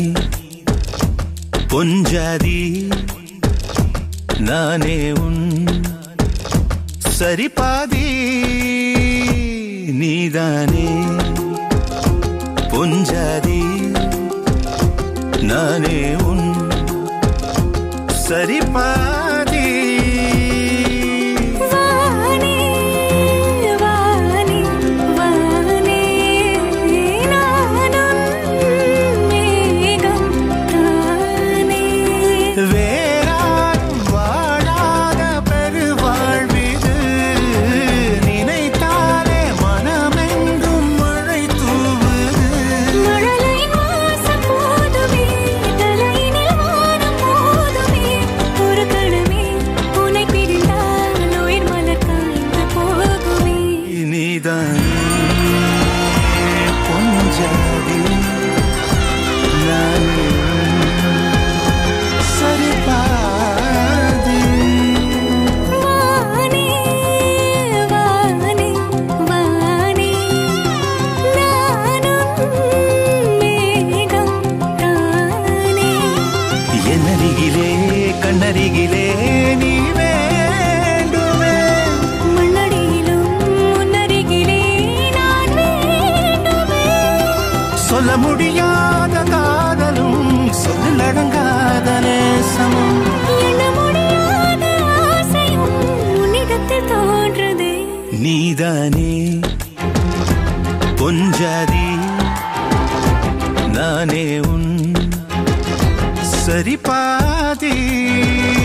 பொஞ்சாதி நானே உன் சரி பாதி நீதானே பொஞ்சாதி நானே உன் சரி பாதி வானே வானே வானே நானும் மேகம் தானே வேறாரும் வாழாத பெருவாழ்விது நினைத்தாலே மனமெங்கும் மழை தூவுது மழலை வாசம் போதுமே தலையினில் வானம் போதுமே ஒரு கணமே உன்னை பிரிந்தால் உயிர் மலர் காய்ந்து போகுமே நீதான் பொஞ்சாதி நானே சரி பாதி வானே வானே வானே நானும் மேகம் தானே என்னருகிலே கண்ணருகிலே நீ வேண்டுமே மண்ணடியிலும் முன்னருகிலே நான் வேண்டுமே சொல்ல முடியாத காதலும் சொல்லடங்காத நேசமும் எண்ண முடியாத ஆசையும் உன்னிடத்தில் தோன்றுதே நீதானே பொஞ்சாதி நானே உன் சரி பாதி